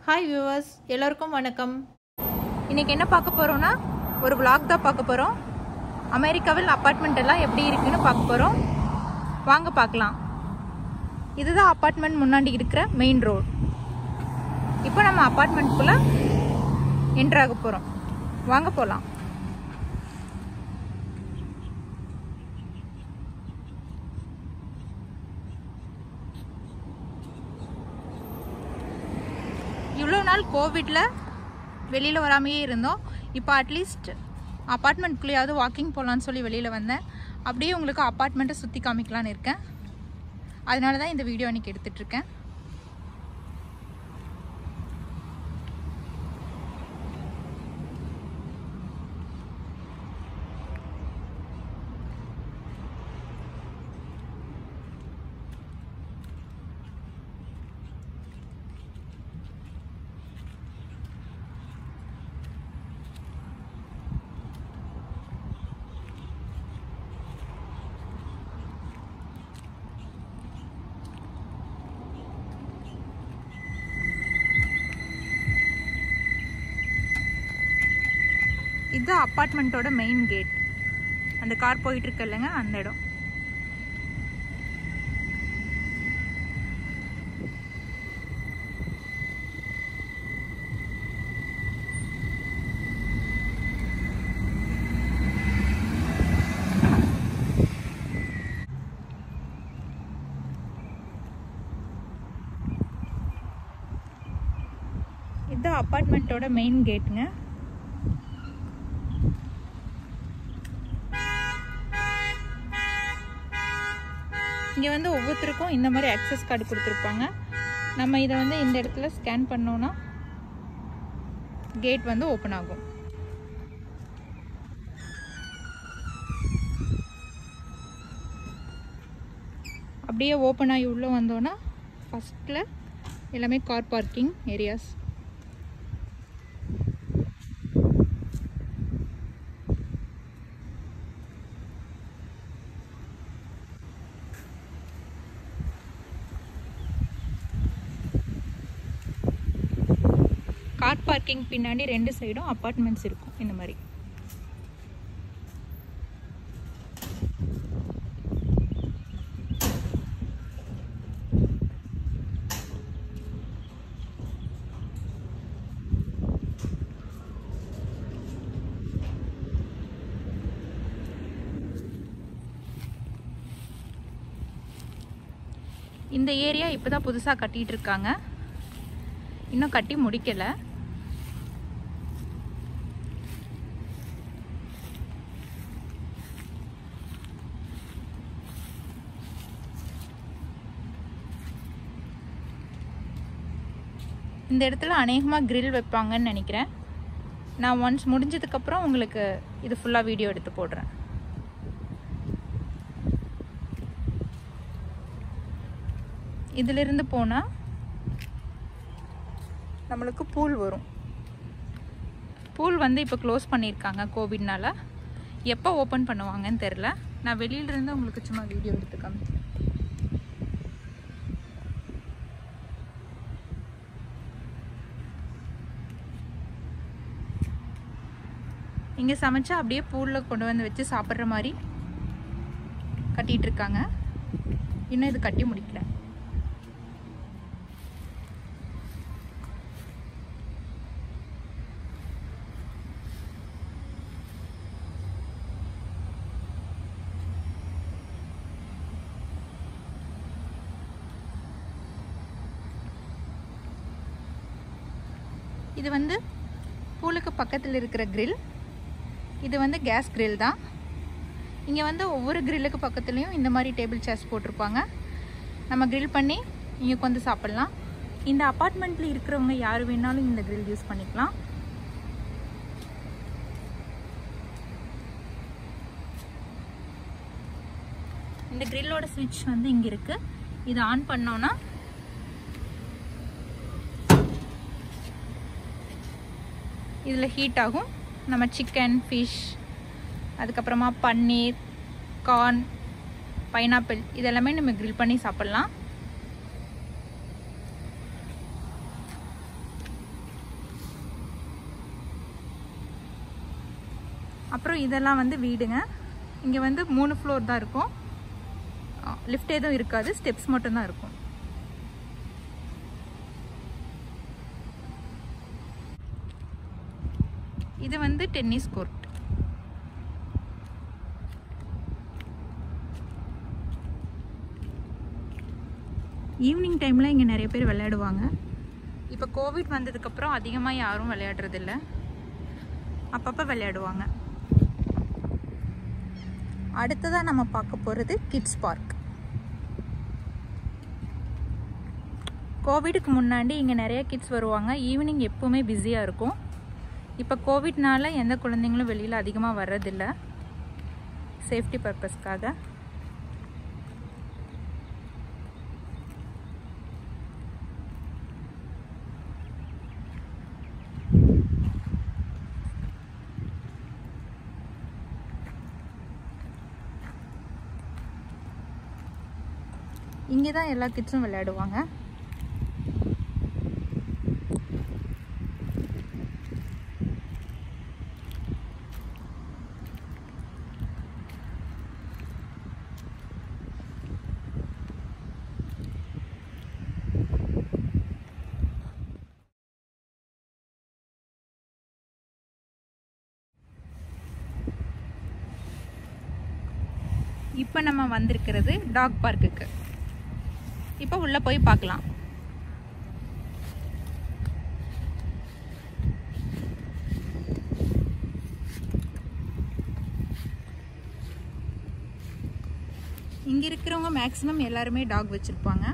hi viewers எல்லோருக்கும் வணக்கம் இன்னைக்கு என்ன பார்க்க போறோம்னா ஒரு vlog தான் பார்க்க போறோம் அமெரிக்காவில் அப்பார்ட்மெண்ட் எல்லாம் எப்படி இருக்குன்னு பார்க்க போறோம் வாங்க பார்க்கலாம் இதுதான் அப்பார்ட்மெண்ட் முன்னாடி இருக்கிற மெயின் ரோட் இப்போ நம்ம அப்பார்ட்மெண்ட்குள்ள என்ட்ரு ஆக போறோம் வாங்க போகலாம் இவ்வளோ நாள் கோவிட்ல வெளியில் வராமையே இருந்தோம் இப்போ அட்லீஸ்ட் அப்பார்ட்மெண்ட்குள்ளேயாவது வாக்கிங் போகலான்னு சொல்லி வெளியில் வந்தேன் அப்படியே உங்களுக்கு அப்பார்ட்மெண்ட்டை சுற்றி காமிக்கலான்னு இருக்கேன் அதனால தான் இந்த வீடியோ அன்றைக்கி எடுத்துட்ருக்கேன் இதுதான் அப்பார்ட்மெண்ட்டோட மெயின் கேட் அந்த கார் போயிட்டு இருக்கு இல்லைங்க அந்த இடம் இதுதான் அப்பார்ட்மெண்ட்டோட மெயின் கேட்டுங்க இங்கே வந்து ஒவ்வொருத்தருக்கும் இந்த மாதிரி அக்சஸ் கார்டு கொடுத்துருப்பாங்க நம்ம இதை வந்து இந்த இடத்துல ஸ்கேன் பண்ணோன்னா கேட் வந்து ஓப்பன் ஆகும் அப்படியே ஓப்பன் ஆகி உள்ளே வந்தோன்னா ஃபஸ்ட்டில் எல்லாமே car parking areas car parking பின்னாடி ரெண்டு சைடும் அப்பார்ட்மெண்ட்ஸ் இருக்கும் இந்த மாதிரி இந்த ஏரியா இப்போதான் புதுசாக கட்டிட்டு இருக்காங்க இன்னும் கட்டி முடிக்கலை இந்த இடத்துல அநேகமாக grill வைப்பாங்கன்னு நினைக்கிறேன் நான் ஒன்ஸ் முடிஞ்சதுக்கப்புறம் உங்களுக்கு இது ஃபுல்லாக வீடியோ எடுத்து போடுறேன் இதிலிருந்து போனால் நம்மளுக்கு பூல் வரும் பூல் வந்து இப்போ க்ளோஸ் பண்ணியிருக்காங்க கோவிட்னால எப்போ ஓப்பன் பண்ணுவாங்கன்னு தெரில நான் வெளியிலேருந்து உங்களுக்கு சும்மா வீடியோ எடுத்து காமிக்கிறேன் இங்கே சமைச்சா அப்படியே பூலில் கொண்டு வந்து வச்சு சாப்பிட்ற மாதிரி கட்டிகிட்டு இருக்காங்க இன்னும் இது கட்டி முடிக்கல இது வந்து பூலுக்கு பக்கத்தில் இருக்கிற grill இது வந்து கேஸ் grill தான் இங்கே வந்து ஒவ்வொரு கிரில்லுக்கு பக்கத்துலேயும் இந்த மாதிரி டேபிள் சேர்ஸ் போட்டிருப்பாங்க நம்ம grill பண்ணி இங்கே வந்து சாப்பிட்லாம் இந்த அப்பார்ட்மெண்ட்டில் இருக்கிறவங்க யார் வேணாலும் இந்த grill யூஸ் பண்ணிக்கலாம் இந்த கிரில்லோட ஸ்விட்ச் வந்து இங்கே இருக்குது இதை ஆன் பண்ணோன்னா இதில் ஹீட் ஆகும் நம்ம சிக்கன் ஃபிஷ் அதுக்கப்புறமா பன்னீர் கார்ன் பைனாப்பிள் இதெல்லாமே நம்ம grill பண்ணி சாப்பிட்லாம் அப்புறம் இதெல்லாம் வந்து வீடுங்க இங்கே வந்து மூணு ஃப்ளோர் தான் இருக்கும் லிஃப்ட் எதுவும் இருக்காது ஸ்டெப்ஸ் மட்டும்தான் இருக்கும் இது வந்து டென்னிஸ் கோர்ட் ஈவினிங் டைமில் இங்கே நிறைய பேர் விளையாடுவாங்க இப்போ கோவிட் வந்ததுக்கப்புறம் அதிகமாக யாரும் விளையாடுறதில்ல அப்பப்போ விளையாடுவாங்க அடுத்ததாக நம்ம பார்க்க போகிறது கிட்ஸ் பார்க் கோவிடுக்கு முன்னாடி இங்கே நிறைய கிட்ஸ் வருவாங்க ஈவினிங் எப்போவுமே பிஸியாக இருக்கும் இப்போ கோவிட்னால எந்த குழந்தைங்களும் வெளியில் அதிகமாக வர்றதில்ல சேஃப்டி பர்பஸ்க்காக இங்கே தான் எல்லா கிட்ஸும் விளையாடுவாங்க இப்போ நம்ம வந்திருக்கிறது டாக் பார்க்குக்கு இப்போ உள்ளே போய் பார்க்கலாம் இங்கே இருக்கிறவங்க மேக்ஸிமம் எல்லாருமே டாக் வச்சுருப்பாங்க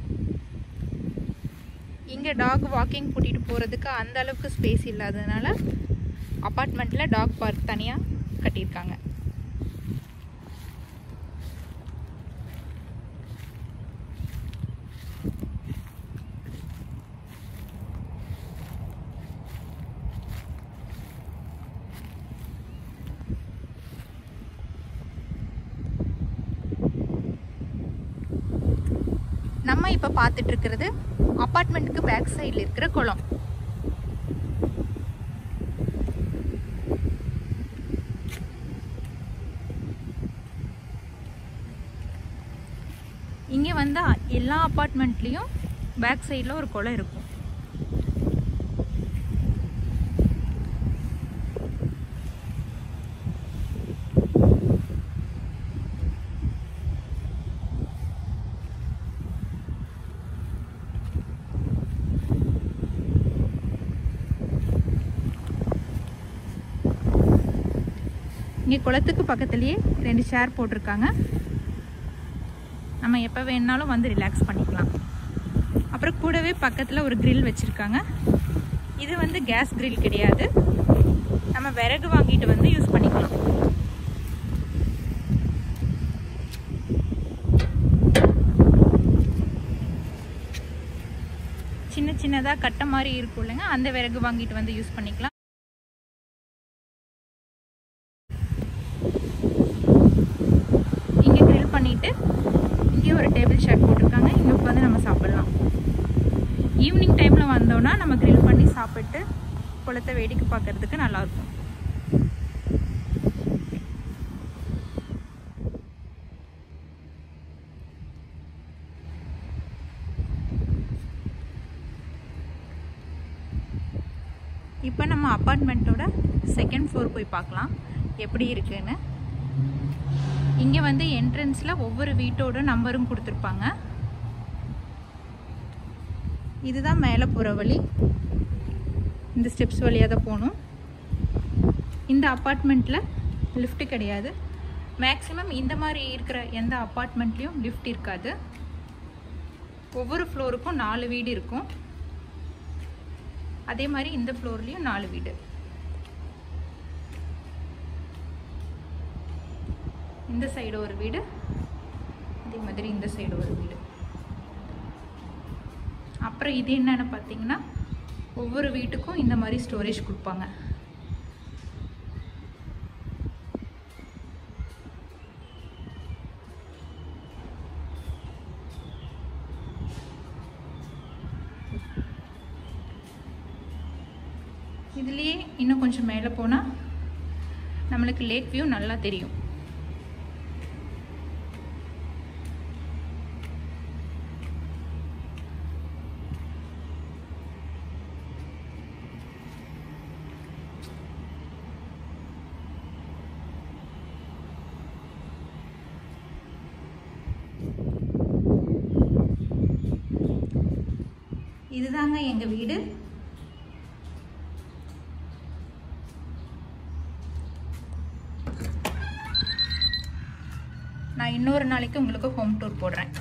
இங்கே டாக் வாக்கிங் கூட்டிகிட்டு போகிறதுக்கு அந்த அளவுக்கு ஸ்பேஸ் இல்லாததுனால அப்பார்ட்மெண்ட்டில் டாக் பார்க் தனியாக கட்டியிருக்காங்க நம்ம இப்போ பார்த்துட்டு இருக்கிறது அப்பார்ட்மெண்ட்டுக்கு பேக் சைடில் இருக்கிற குளம் இங்கே வந்து எல்லா அப்பார்ட்மெண்ட்லேயும் பேக் சைடில் ஒரு குளம் இருக்கும் இங்கே குளத்துக்கு பக்கத்துலேயே ரெண்டு சேர் போட்டிருக்காங்க நம்ம எப்போ வேணுனாலும் வந்து ரிலாக்ஸ் பண்ணிக்கலாம் அப்புறம் கூடவே பக்கத்தில் ஒரு grill வச்சுருக்காங்க இது வந்து கேஸ் grill கிடையாது நம்ம விறகு வாங்கிட்டு வந்து யூஸ் பண்ணிக்கலாம் சின்ன சின்னதாக கட்டை மாதிரி இருக்கும் இல்லைங்க அந்த விறகு வாங்கிட்டு வந்து யூஸ் பண்ணிக்கலாம் இங்கே grill பண்ணிட்டு இங்கே ஒரு டேபிள் ஷர்ட் போட்டிருக்காங்க இங்கே உட்காந்து நம்ம சாப்பிடலாம் ஈவினிங் டைமில் வந்தோன்னா நம்ம grill பண்ணி சாப்பிட்டு குளத்தை வேடிக்கை பார்க்கறதுக்கு நல்லாயிருக்கும் இப்போ நம்ம அப்பார்ட்மெண்ட்டோட செகண்ட் ஃப்ளோர் போய் பார்க்கலாம் எப்படி இருக்குன்னு இங்கே வந்து என்ட்ரன்ஸில் ஒவ்வொரு வீட்டோட நம்பரும் கொடுத்துருப்பாங்க இதுதான் மேலே போகிற வழி இந்த ஸ்டெப்ஸ் வழியாக தான் போகணும் இந்த அப்பார்ட்மெண்ட்டில் லிஃப்ட் கிடையாது மேக்ஸிமம் இந்த மாதிரி இருக்கிற எந்த அப்பார்ட்மெண்ட்லேயும் லிஃப்ட் இருக்காது ஒவ்வொரு ஃப்ளோருக்கும் நாலு வீடு இருக்கும் அதே மாதிரி இந்த ஃப்ளோர்லேயும் நாலு வீடு இந்த சைடு ஒரு வீடு அதே மாதிரி இந்த சைடு ஒரு வீடு அப்புறம் இது என்னன்னு பார்த்தீங்கன்னா ஒவ்வொரு வீட்டுக்கும் இந்த மாதிரி ஸ்டோரேஜ் கொடுப்பாங்க இதுலேயே இன்னும் கொஞ்சம் மேலே போனால் நம்மளுக்கு லேக் வியூ நல்லா தெரியும் இதுதாங்க எங்க வீடு நான் இன்னொரு நாளைக்கு உங்களுக்கு ஹோம் டூர் போடுறேன்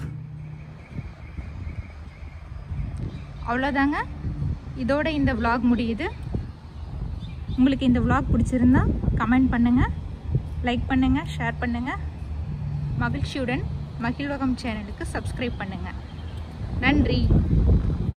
அவ்வளோதாங்க இதோட இந்த vlog முடியுது உங்களுக்கு இந்த vlog பிடிச்சிருந்தா கமெண்ட் பண்ணுங்கள் லைக் பண்ணுங்கள் ஷேர் பண்ணுங்கள் மகிழ்ச்சியுடன் மகிழ்வகம் சேனலுக்கு சப்ஸ்கிரைப் பண்ணுங்கள் நன்றி